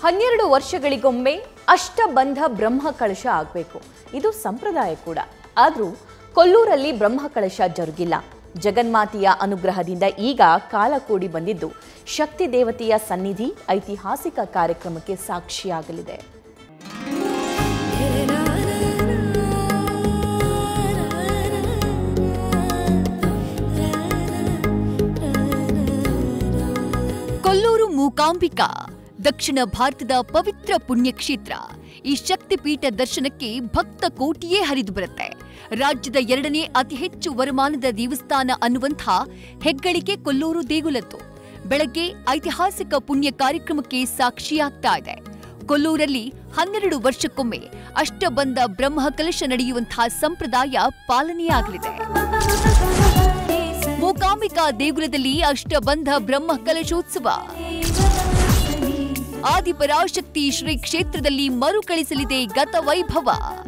ಹನ್ನೆರಡು ವರ್ಷಗಳಿಗೊಮ್ಮೆ ಅಷ್ಟಬಂಧ ಬ್ರಹ್ಮ ಕಳಶ ಆಗಬೇಕು ಇದು ಸಂಪ್ರದಾಯ ಕೂಡ ಆದರೂ ಕೊಲ್ಲೂರಲ್ಲಿ ಬ್ರಹ್ಮ ಕಳಶ ಜರುಗಿಲ್ಲ ಜಗನ್ಮಾತೆಯ ಅನುಗ್ರಹದಿಂದ ಈಗ ಕಾಲ ಕೂಡಿ ಬಂದಿದ್ದು ಶಕ್ತಿ ದೇವತೆಯ ಸನ್ನಿಧಿ ಐತಿಹಾಸಿಕ ಕಾರ್ಯಕ್ರಮಕ್ಕೆ ಸಾಕ್ಷಿಯಾಗಲಿದೆ ಕೊಲ್ಲೂರು ಮೂಕಾಂಬಿಕಾ ದಕ್ಷಿಣ ಭಾರತದ ಪವಿತ್ರ ಪುಣ್ಯಕ್ಷೇತ್ರ ಈ ಶಕ್ತಿಪೀಠ ದರ್ಶನಕ್ಕೆ ಭಕ್ತ ಕೋಟಿಯೇ ಹರಿದು ಬರುತ್ತೆ ರಾಜ್ಯದ ಎರಡನೇ ಅತಿ ಹೆಚ್ಚು ವರಮಾನದ ದೇವಸ್ಥಾನ ಅನ್ನುವಂಥ ಹೆಗ್ಗಳಿಕೆ ಕೊಲ್ಲೂರು ದೇಗುಲದ್ದು ಬೆಳಗ್ಗೆ ಐತಿಹಾಸಿಕ ಪುಣ್ಯ ಕಾರ್ಯಕ್ರಮಕ್ಕೆ ಸಾಕ್ಷಿಯಾಗ್ತಾ ಇದೆ ಕೊಲ್ಲೂರಲ್ಲಿ ಹನ್ನೆರಡು ವರ್ಷಕ್ಕೊಮ್ಮೆ ಅಷ್ಟಬಂಧ ಬ್ರಹ್ಮ ಕಲಶ ನಡೆಯುವಂತಹ ಸಂಪ್ರದಾಯ ಪಾಲನೆಯಾಗಲಿದೆ ಮೂಕಾಂಬಿಕಾ ದೇಗುಲದಲ್ಲಿ ಅಷ್ಟಬಂಧ ಬ್ರಹ್ಮ ಕಲಶೋತ್ಸವ ಆದಿಪರಾಶಕ್ತಿ ಶ್ರೀ ಕ್ಷೇತ್ರದಲ್ಲಿ ಮರುಕಳಿಸಲಿದೆ ಗತ ವೈಭವ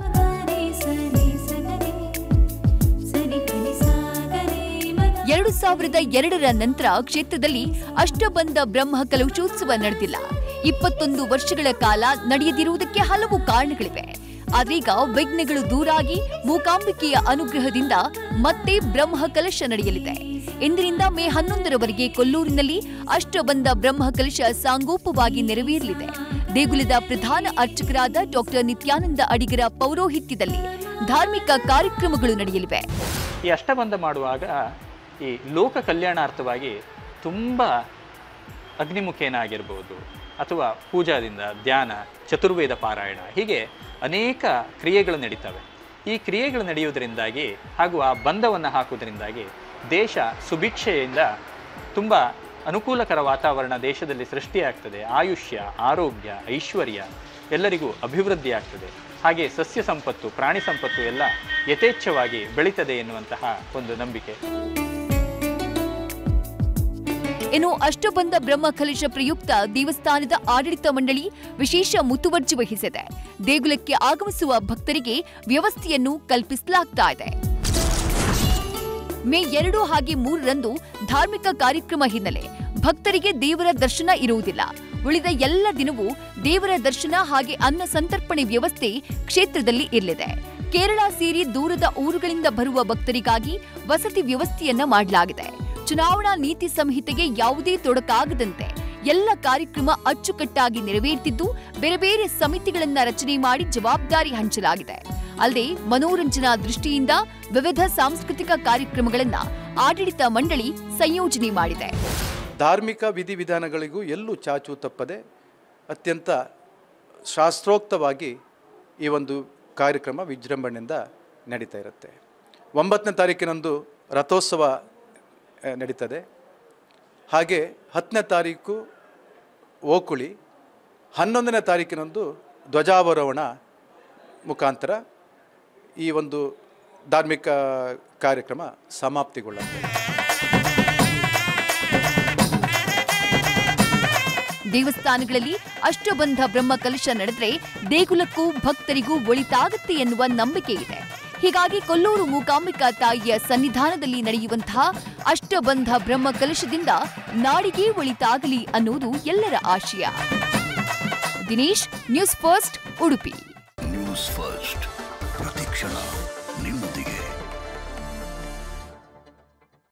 ಎರಡು ಸಾವಿರದ ಎರಡರ ನಂತರ ಕ್ಷೇತ್ರದಲ್ಲಿ ಅಷ್ಟಬಂಧ ಬ್ರಹ್ಮ ಕಲಶೋತ್ಸವ ನಡೆದಿಲ್ಲ ಇಪ್ಪತ್ತೊಂದು ವರ್ಷಗಳ ಕಾಲ ನಡೆಯದಿರುವುದಕ್ಕೆ ಹಲವು ಕಾರಣಗಳಿವೆ ಆದ್ರೀಗ ವಿಘ್ನಗಳು ದೂರಾಗಿ ಮೂಕಾಂಬಿಕೆಯ ಅನುಗ್ರಹದಿಂದ ಮತ್ತೆ ಬ್ರಹ್ಮ ಕಲಶ ನಡೆಯಲಿದೆ ಇಂದಿನಿಂದ ಮೇ ಹನ್ನೊಂದರವರೆಗೆ ಕೊಲ್ಲೂರಿನಲ್ಲಿ ಅಷ್ಟಬಂಧ ಬ್ರಹ್ಮ ಕಲಶ ಸಾಂಗೋಪವಾಗಿ ನೆರವೇರಲಿದೆ ದೇಗುಲದ ಪ್ರಧಾನ ಅರ್ಚಕರಾದ ಡಾಕ್ಟರ್ ನಿತ್ಯಾನಂದ ಅಡಿಗರ ಪೌರೋಹಿತ್ಯದಲ್ಲಿ ಧಾರ್ಮಿಕ ಕಾರ್ಯಕ್ರಮಗಳು ನಡೆಯಲಿವೆ ಈ ಅಷ್ಟಬಂಧ ಮಾಡುವಾಗ ಈ ಲೋಕ ಕಲ್ಯಾಣಾರ್ಥವಾಗಿ ತುಂಬ ಅಗ್ನಿಮುಖೇನ ಆಗಿರ್ಬೋದು ಅಥವಾ ಪೂಜಾದಿಂದ ಧ್ಯಾನ ಚತುರ್ವೇದ ಪಾರಾಯಣ ಹೀಗೆ ಅನೇಕ ಕ್ರಿಯೆಗಳು ನಡೀತವೆ ಈ ಕ್ರಿಯೆಗಳು ನಡೆಯುವುದರಿಂದಾಗಿ ಹಾಗೂ ಆ ಬಂಧವನ್ನು ಹಾಕುವುದರಿಂದಾಗಿ ದೇಶ ಸುಭಿಕ್ಷೆಯಿಂದ ತುಂಬ ಅನುಕೂಲಕರ ವಾತಾವರಣ ದೇಶದಲ್ಲಿ ಸೃಷ್ಟಿಯಾಗ್ತದೆ ಆಯುಷ್ಯ ಆರೋಗ್ಯ ಐಶ್ವರ್ಯ ಎಲ್ಲರಿಗೂ ಅಭಿವೃದ್ಧಿ ಆಗ್ತದೆ ಹಾಗೆ ಸಸ್ಯ ಸಂಪತ್ತು ಪ್ರಾಣಿ ಸಂಪತ್ತು ಎಲ್ಲ ಯಥೇಚ್ಛವಾಗಿ ಬೆಳೀತದೆ ಎನ್ನುವಂತಹ ಒಂದು ನಂಬಿಕೆ ಇನ್ನು ಅಷ್ಟಬಂಧ ಬ್ರಹ್ಮ ಕಲಶ ಪ್ರಯುಕ್ತ ದೇವಸ್ಥಾನದ ಆಡಳಿತ ಮಂಡಳಿ ವಿಶೇಷ ಮುತುವರ್ಜಿ ವಹಿಸಿದೆ ದೇಗುಲಕ್ಕೆ ಆಗಮಿಸುವ ಭಕ್ತರಿಗೆ ವ್ಯವಸ್ಥೆಯನ್ನು ಕಲ್ಪಿಸಲಾಗ್ತಾ ಇದೆ ಮೇ ಎರಡು ಹಾಗೆ ಮೂರರಂದು ಧಾರ್ಮಿಕ ಕಾರ್ಯಕ್ರಮ ಹಿನ್ನೆಲೆ ಭಕ್ತರಿಗೆ ದೇವರ ದರ್ಶನ ಇರುವುದಿಲ್ಲ ಉಳಿದ ಎಲ್ಲ ದಿನವೂ ದೇವರ ದರ್ಶನ ಹಾಗೆ ಅನ್ನ ಸಂತರ್ಪಣೆ ವ್ಯವಸ್ಥೆ ಕ್ಷೇತ್ರದಲ್ಲಿ ಇರಲಿದೆ ಕೇರಳ ಸೇರಿ ದೂರದ ಊರುಗಳಿಂದ ಬರುವ ಭಕ್ತರಿಗಾಗಿ ವಸತಿ ವ್ಯವಸ್ಥೆಯನ್ನ ಮಾಡಲಾಗಿದೆ ಚುನಾವಣಾ ನೀತಿ ಸಂಹಿತೆಗೆ ಯಾವುದೇ ತೊಡಕಾಗದಂತೆ ಎಲ್ಲ ಕಾರ್ಯಕ್ರಮ ಅಚ್ಚುಕಟ್ಟಾಗಿ ನೆರವೇರ್ತಿದ್ದು ಬೇರೆ ಬೇರೆ ಸಮಿತಿಗಳನ್ನ ರಚನೆ ಮಾಡಿ ಜವಾಬ್ದಾರಿ ಹಂಚಲಾಗಿದೆ ಅಲ್ಲದೆ ಮನೋರಂಜನಾ ದೃಷ್ಟಿಯಿಂದ ವಿವಿಧ ಸಾಂಸ್ಕೃತಿಕ ಕಾರ್ಯಕ್ರಮಗಳನ್ನ ಆಡಳಿತ ಮಂಡಳಿ ಸಂಯೋಜನೆ ಮಾಡಿದೆ ಧಾರ್ಮಿಕ ವಿಧಿವಿಧಾನಗಳಿಗೂ ಎಲ್ಲೂ ಚಾಚು ತಪ್ಪದೆ ಅತ್ಯಂತ ಶಾಸ್ತ್ರೋಕ್ತವಾಗಿ ಈ ಒಂದು ಕಾರ್ಯಕ್ರಮ ವಿಜೃಂಭಣೆಯಿಂದ ನಡೀತಾ ಇರುತ್ತೆ ಒಂಬತ್ತನೇ ತಾರೀಕಿನಂದು ರಥೋತ್ಸವ ಆ, ನಡೀತದೆ ಹಾಗೆ ಹತ್ತನೇ ತಾರೀಕು ಓಕುಳಿ ಹನ್ನೊಂದನೇ ತಾರೀಕಿನಂದು ಧ್ವಜಾವರೋಹಣ ಮುಖಾಂತರ ಈ ಒಂದು ಧಾರ್ಮಿಕ ಕಾರ್ಯಕ್ರಮ ಸಮಾಪ್ತಿಗೊಳ್ಳುತ್ತೆ ದೇವಸ್ಥಾನಗಳಲ್ಲಿ ಅಷ್ಟಬಂಧ ಬ್ರಹ್ಮ ಕಲಶ ನಡೆದ್ರೆ ದೇಗುಲಕ್ಕೂ ಭಕ್ತರಿಗೂ ಒಳಿತಾಗುತ್ತೆ ಎನ್ನುವ ನಂಬಿಕೆ ಇದೆ ಹೀಗಾಗಿ ಕೊಲ್ಲೂರು ಮೂಕಾಂಬಿಕಾ ತಾಯಿಯ ಸನ್ನಿಧಾನದಲ್ಲಿ ನಡೆಯುವಂತಹ ಅಷ್ಟಬಂಧ ಬ್ರಹ್ಮ ಕಲಶದಿಂದ ನಾಡಿಗೆ ಒಳಿತಾಗಲಿ ಅನ್ನೋದು ಎಲ್ಲರ ಆಶಯ Dinesh news first Udupi news first ಪ್ರತಿಕ್ಷಣ